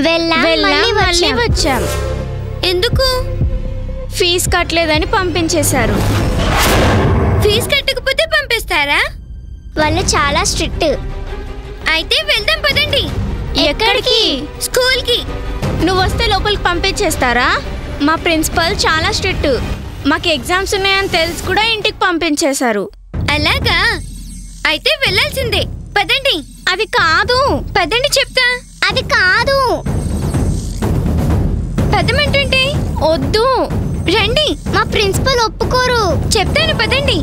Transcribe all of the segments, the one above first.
వెళ్ళాం వెళ్ళాం మళ్ళీ మళ్ళీ వచ్చాం వచ్చాం ఎందుకు ఫీజు కట్టలేదని పంపించేశారు ఫీజు కట్టకపోతే పంపిస్తారా వాళ్ళు చాలా స్ట్రిక్ట్ అయితే వెళ్దాం పదండి ఎక్కడికి స్కూల్ కి నువ్వు వస్తే లోపలికి పంపించేస్తారా మా ప్రిన్సిపల్ చాలా స్ట్రిక్ట్ మాకు ఎగ్జామ్స్ ఉన్నాయని తెలిసి కూడా ఇంటికి పంపించేశారు అలాగా అయితే వెళ్ళాల్సిందే పదండి అది కాదు పదండి చెప్తా అది కాదు పదమంటుంటే వద్దు రండి మా ప్రిన్సిపల్ ఒప్పుకోరు చెప్తాను పదండి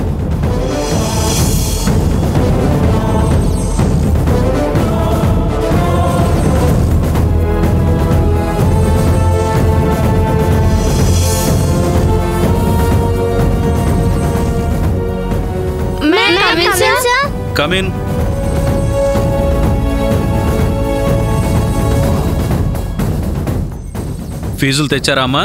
May I come in, Come in, sir? sir. Come in ఫీజులు తెచ్చారా అమ్మా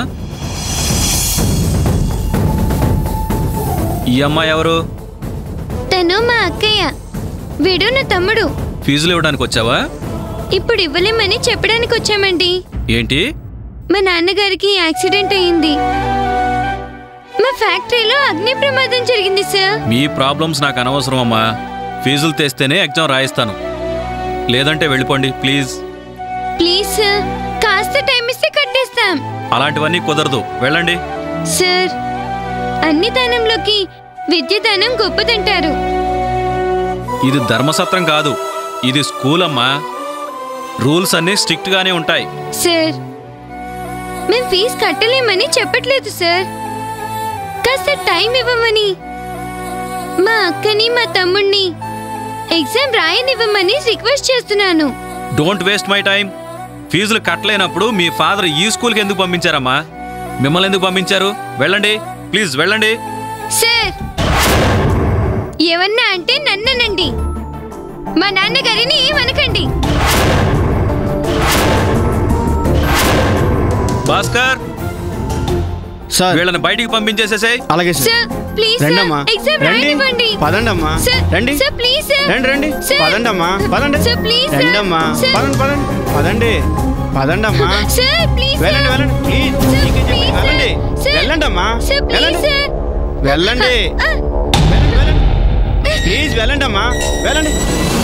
ఈ అమ్మాయి ఎవరు తను మా అక్కయ్య వీడు నా తమ్ముడు ఫీజులు ఇవ్వడానికి వచ్చావా ఇప్పుడు ఇవ్వలేమని చెప్పడానికి వచ్చామండి ఏంటి మా నాన్నగారికి యాక్సిడెంట్ అయింది మా ఫ్యాక్టరీలో అగ్ని ప్రమాదం జరిగింది సార్ మీ ప్రాబ్లమ్స్ నాకు అనవసరం అమ్మా ఫీజులు తెస్తేనే ఎగ్జామ్ రాయిస్తాను లేదంటే వెళ్ళిపోండి ప్లీజ్ ప్లీజ్ సార్ కాస్త టైం ఇస్తే కట్టేస్తాం అలాంటివన్నీ కుదరదు వెళ్ళండి సార్ అన్ని దానంలోకి విద్య దానం గొప్పదంటారు ఇది ధర్మసత్రం కాదు ఇది స్కూల్ అమ్మా రూల్స్ అన్నీ స్ట్రిక్ట్ గానే ఉంటాయి సార్ మేం ఫీజు కట్టలేమని చెప్పట్లేదు సార్ కాస్త టైం ఇవ్వమని మా అక్కని మా తమ్ముణ్ణి ఎగ్జామ్ రాయనివ్వమని రిక్వెస్ట్ చేస్తున్నాను డోంట్ వేస్ట్ మై టైం ఫీజులు కట్టలేనప్పుడు మీ ఫాదర్ ఈ స్కూల్కి ఎందుకు పంపించారమ్మా మిమ్మల్ని ఎందుకు పంపించారు వెళ్ళండి ప్లీజ్ వెళ్ళండి సార్ ఏమన్నా అంటే నన్ననండి మా నాన్నగారిని ఏమనకండి భాస్కర్ సార్ వీళ్ళని బయటికి పంపించేసేసాయి అలాగే సార్ సార్ ప్లీజ్ రండమ్మా సార్ ఎగ్జామ్ రండి రాయనివ్వండి పదండమ్మా సార్ రండి సార్ ప్లీజ్ సార్ రండి రండి సార్. పదండమ్మా పదండి సార్, ప్లీజ్ సార్. రండమ్మా సార్. పదండి పదండి పదండి పదండమ్మా సార్ ప్లీజ్ వెళ్ళండి సార్. వెళ్ళండి ప్లీజ్ సార్, ఇంకేం చెప్పండి. Please sir. వెళ్ళండి సార్. వెళ్ళండమ్మా సార్ ప్లీజ్ వెళ్ళండి సార్ వెళ్ళండి ఆ, వెళ్ళండి వెళ్ళండి ప్లీజ్ వెళ్ళండమ్మా వెళ్ళండి